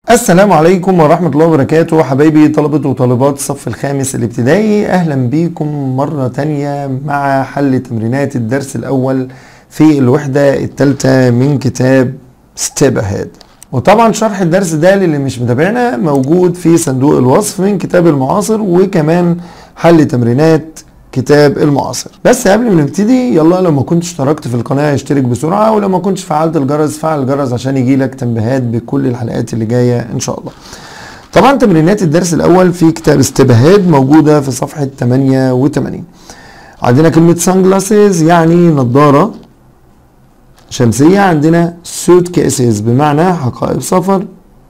السلام عليكم ورحمة الله وبركاته حبايبي طلبة وطالبات الصف الخامس الابتدائي أهلا بيكم مرة تانية مع حل تمرينات الدرس الأول في الوحدة الثالثة من كتاب ستيب أهيد وطبعا شرح الدرس ده للي مش متابعنا موجود في صندوق الوصف من كتاب المعاصر وكمان حل تمرينات كتاب المعاصر بس قبل ما نبتدي يلا لو ما كنتش اشتركت في القناه اشترك بسرعه ولو ما كنتش فعلت الجرس فعل الجرس عشان يجيلك تنبيهات بكل الحلقات اللي جايه ان شاء الله طبعا تمرينات الدرس الاول في كتاب استبهاد موجوده في صفحه 88 عندنا كلمه سان جلاسز يعني نظاره شمسيه عندنا سوت كيسز بمعنى حقائب سفر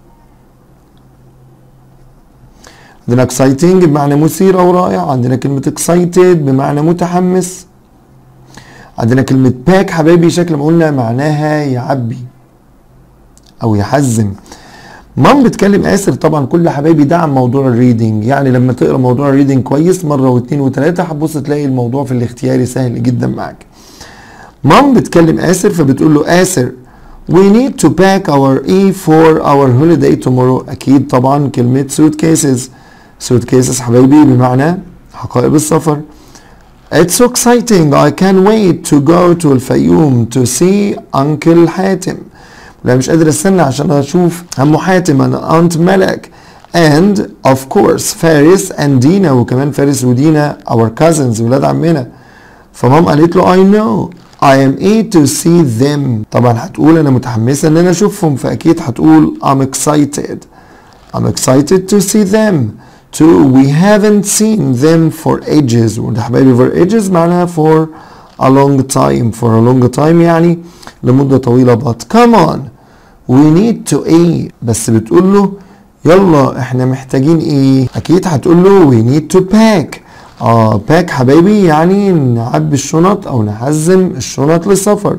عندنا exciting بمعنى مثير او رائع عندنا كلمة excited بمعنى متحمس عندنا كلمة باك حبايبي شكل ما قلنا معناها يعبي او يحزم مام بتكلم اسر طبعا كل حبايبي ده عن موضوع الريدنج يعني لما تقرا موضوع الريدنج كويس مره واثنين وثلاثه هتبص تلاقي الموضوع في الاختياري سهل جدا معاك مام بتكلم اسر فبتقول له اسر We need to pack our E for our holiday tomorrow أكيد طبعا كلمة suitcases suitcases حبايبي بمعنى حقائب السفر It's so exciting I can't wait to go to الفيوم to see Uncle حاتم لا مش قادر استنى عشان اشوف عمو حاتم انا انت ملك and of course فارس and دينا وكمان فارس ودينا our cousins ولاد عمنا فمام قالت له I know I am eager to see them طبعا هتقول انا متحمسه ان انا اشوفهم فاكيد هتقول I'm excited I'm excited to see them too we haven't seen them for ages وده حبايبي for ages معناها for a long time for a long time يعني لمدة طويلة but come on we need to eat بس بتقول له يلا احنا محتاجين ايه اكيد هتقول له we need to pack اه باك حبايبي يعني نعبي الشنط او نحزم الشنط للسفر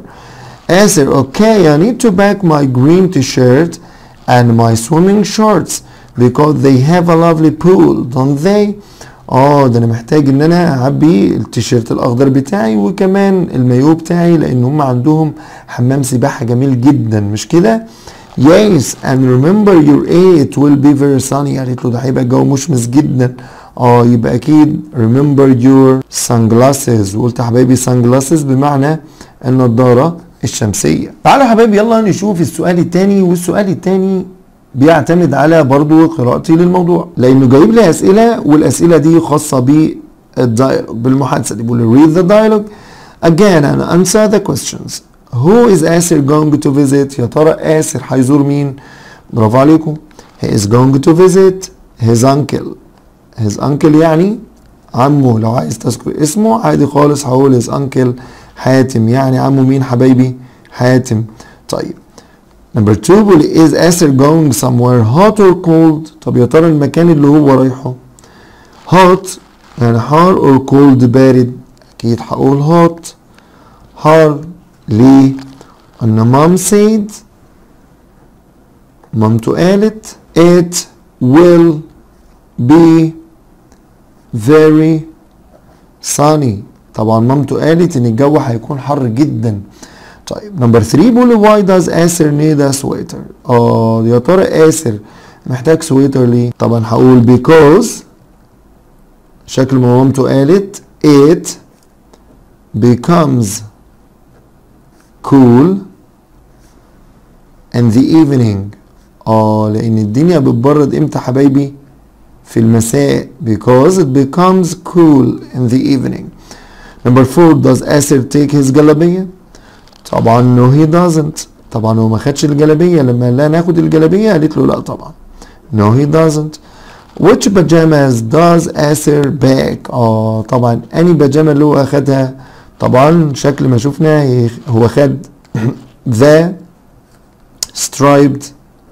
آسر اوكي I need to pack my green t-shirt and my swimming shorts because they have a lovely pool don't they اه ده انا محتاج ان انا اعبي التيشيرت الاخضر بتاعي وكمان المايو بتاعي لان هم عندهم حمام سباحه جميل جدا مش كده yes and remember your A it will be very sunny قالت له ده هيبقى الجو مشمس جدا اه يبقى اكيد remember your sunglasses وقلت يا حبايبي sunglasses بمعنى النضاره الشمسيه تعالوا يا حبايبي يلا نشوف السؤال الثاني والسؤال الثاني بيعتمد على برضو قراءتي للموضوع لانه جايب لي اسئله والاسئله دي خاصه بالدايلوج بالمحادثه دي بيقول read the dialogue again and answer the questions who is Asir going to visit يا ترى آسر هيزور مين برافو عليكم he is going to visit his uncle his uncle يعني عمه لو عايز تذكر اسمه عادي خالص هقول his uncle حاتم يعني عمه مين حبايبي حاتم طيب نمبر 2 بيقول is Asir going somewhere hot or cold طب يا ترى المكان اللي هو رايحه hot يعني حار or cold بارد اكيد هقول hot حار ليه ان مام said مامته قالت it will be very sunny طبعا مامته قالت ان الجو هيكون حر جدا طيب نمبر 3 بيقول why does آسر need a sweater اه يا ترى آسر محتاج سويتر ليه طبعا هقول because شكل ما مامته قالت it becomes cool in the evening اه لان الدنيا بتبرد امتى حبايبي في المساء because it becomes cool in the evening number 4 does آسر take his جلابية طبعا no he doesn't طبعا هو ما خدش الجلابية لما لا ناخد الجلابية قالت له لا طبعا no he doesn't which pajamas does آسر back اه طبعا اني بيجامة اللي هو اخدها طبعا شكل ما شفنا هو خد the striped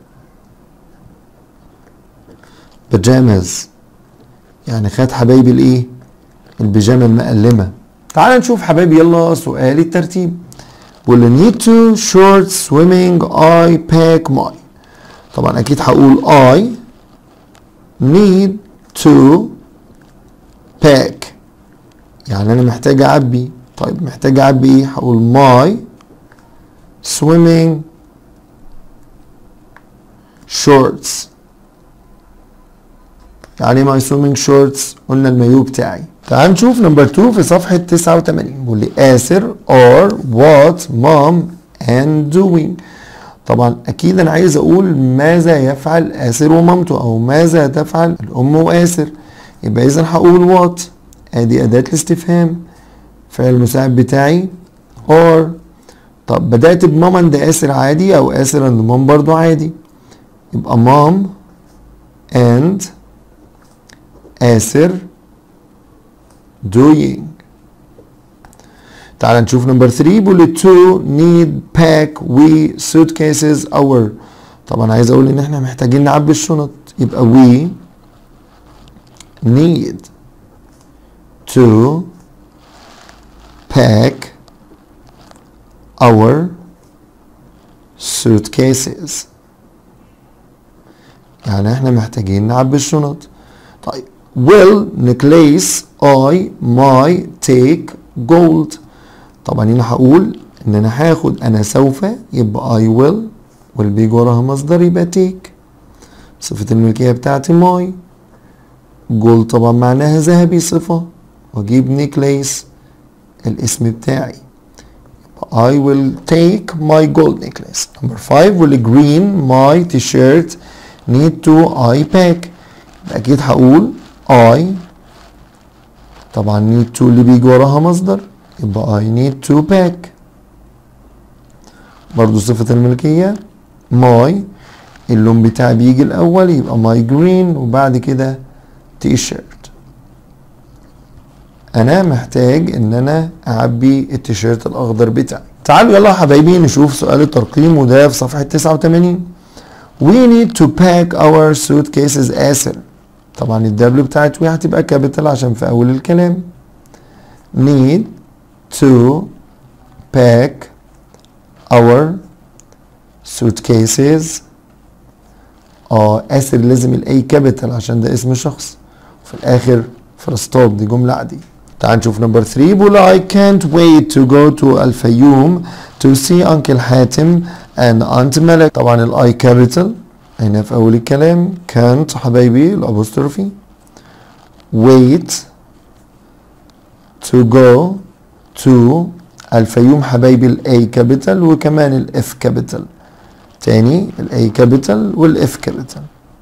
pajamas يعني خد حبايبي الايه البيجامه المقلمه تعال نشوف حبايبي يلا سؤال الترتيب بيقول need to short swimming I pack my طبعا اكيد هقول I need to pack يعني انا محتاج اعبي طيب محتاج اعبي ايه هقول my swimming shorts يعني my swimming shorts قلنا المايو بتاعي تعال نشوف نمبر 2 في صفحة 89 بيقول لي آسر or what mom and doing طبعا أكيد أنا عايز أقول ماذا يفعل آسر ومامته أو ماذا تفعل الأم وآسر يبقى إذا هقول what أدي أداة الاستفهام فعل المساعد بتاعي or طب بدأت بمام عند آسر عادي أو آسر عند مام برضو عادي يبقى مام and آسر doing تعال نشوف نمبر 3 بيقول to need pack we suitcases our طبعا عايز اقول ان احنا محتاجين نعبي الشنط يبقى we need to pack our suitcases يعني احنا محتاجين نعبي الشنط طيب will necklace I my take gold طبعا هنا هقول ان انا هاخد انا سوف يبقى I will will بيجي وراها مصدر يبقى take صفة الملكية بتاعتي my gold طبعا معناها ذهبي صفة واجيب necklace الاسم بتاعي I will take my gold necklace. Number five will green my t-shirt need to I pack. أكيد هقول I طبعا need to اللي بيجي وراها مصدر يبقى I need to pack. برضو صفة الملكية my اللون بتاعي بيجي الأول يبقى my green وبعد كده t-shirt. انا محتاج ان انا اعبي التيشيرت الاخضر بتاعي تعالوا يلا يا حبايبي نشوف سؤال الترقيم وده في صفحة 89 We need to pack our suitcases آسر طبعا الدبليو بتاعت وي هتبقى كابيتال عشان في اول الكلام need to pack our suitcases اه آسر لازم الاي كابيتال عشان ده اسم شخص في الاخر فلسطوب دي جملة عادية تعال نشوف نمبر 3 بيقول I can't wait to go to الفيوم to see Uncle حاتم and Aunt ملك طبعا الاي كابيتال هنا في اول الكلام can't حبايبي الابوستروفي wait to go to الفيوم حبايبي الاي كابيتال وكمان الاف كابيتال تاني الاي كابيتال والاف كابيتال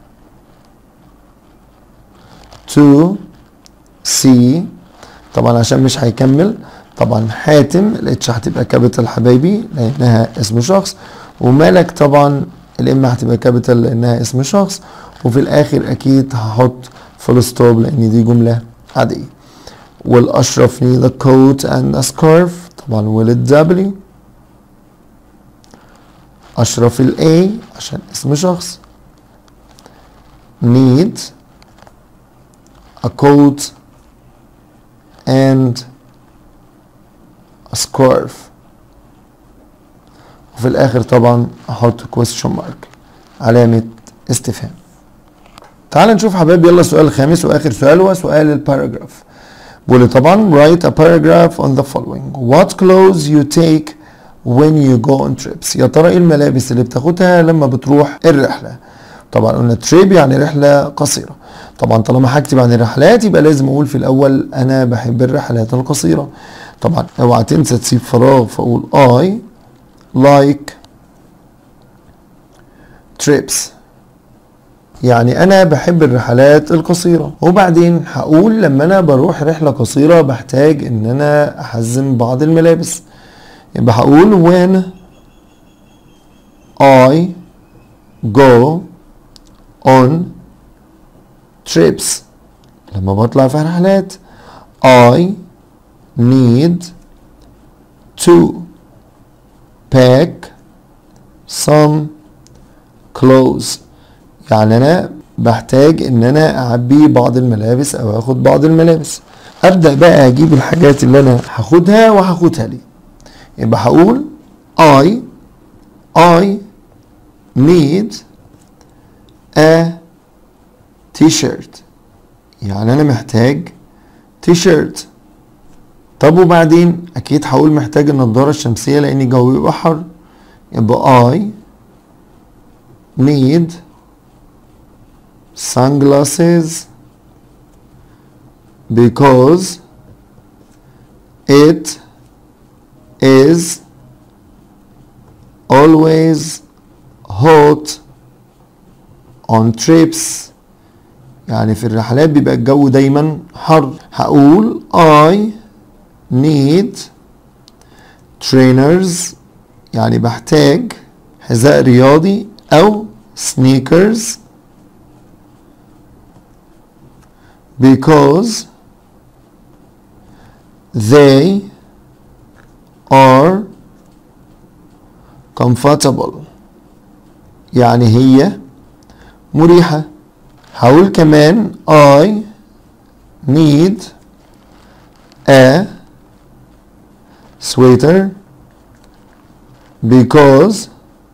to سي طبعا عشان مش هيكمل طبعا حاتم الاتش هتبقى كابيتال حبايبي لانها اسم شخص وملك طبعا الام هتبقى كابيتال لانها اسم شخص وفي الاخر اكيد هحط فول ستوب لان دي جمله عاديه والاشرف need a coat and a scarf طبعا والدبليو اشرف الاي عشان اسم شخص need a coat and a scarf وفي الاخر طبعا احط question mark علامة استفهام تعال نشوف حبايبي يلا السؤال الخامس واخر سؤال هو سؤال الباراجراف بيقول طبعا write a paragraph on the following what clothes you take when you go on trips يا ترى ايه الملابس اللي بتاخدها لما بتروح الرحلة طبعا قلنا تريب يعني رحلة قصيرة طبعا طالما هكتب عن الرحلات يبقى لازم اقول في الاول انا بحب الرحلات القصيرة طبعا اوعى تنسى تسيب فراغ فاقول I like trips يعني انا بحب الرحلات القصيرة وبعدين هقول لما انا بروح رحلة قصيرة بحتاج ان انا احزم بعض الملابس يبقى هقول when I go on trips لما بطلع في رحلات I need to pack some clothes يعني انا بحتاج ان انا اعبي بعض الملابس او اخد بعض الملابس ابدا بقى اجيب الحاجات اللي انا هاخدها وهاخدها ليه يبقى هقول I I need a t-shirt يعني انا محتاج تيشيرت طب وبعدين اكيد هقول محتاج النضاره الشمسيه لان الجو بيبقى حر يبقى I need sunglasses because it is always hot on trips يعني في الرحلات بيبقى الجو دايما حر هقول I need trainers يعني بحتاج حذاء رياضي أو sneakers because they are comfortable يعني هي مريحة هقول كمان I need a sweater because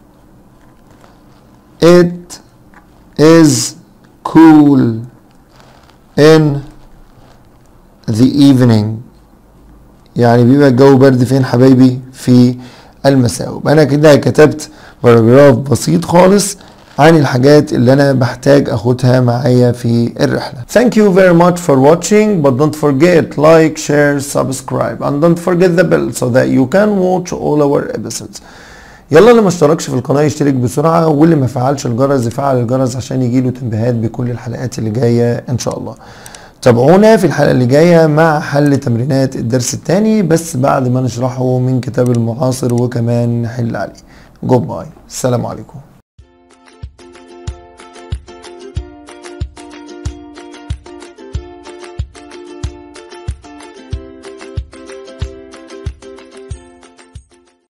it is cool in the evening يعني بيبقى الجو برد فين حبايبي في المساء يبقى انا كده كتبت باراجراف بسيط خالص عن الحاجات اللي انا بحتاج اخدها معايا في الرحلة Thank you very much for watching but don't forget like, share, subscribe and don't forget the bell so that you can watch all our episodes يلا اللي ما اشتركش في القناة يشترك بسرعة واللي ما فعلش الجرس يفعل الجرس عشان يجيله تنبيهات بكل الحلقات اللي جاية ان شاء الله تابعونا في الحلقة اللي جاية مع حل تمرينات الدرس الثاني بس بعد ما نشرحه من كتاب المعاصر وكمان نحل عليه جود باي السلام عليكم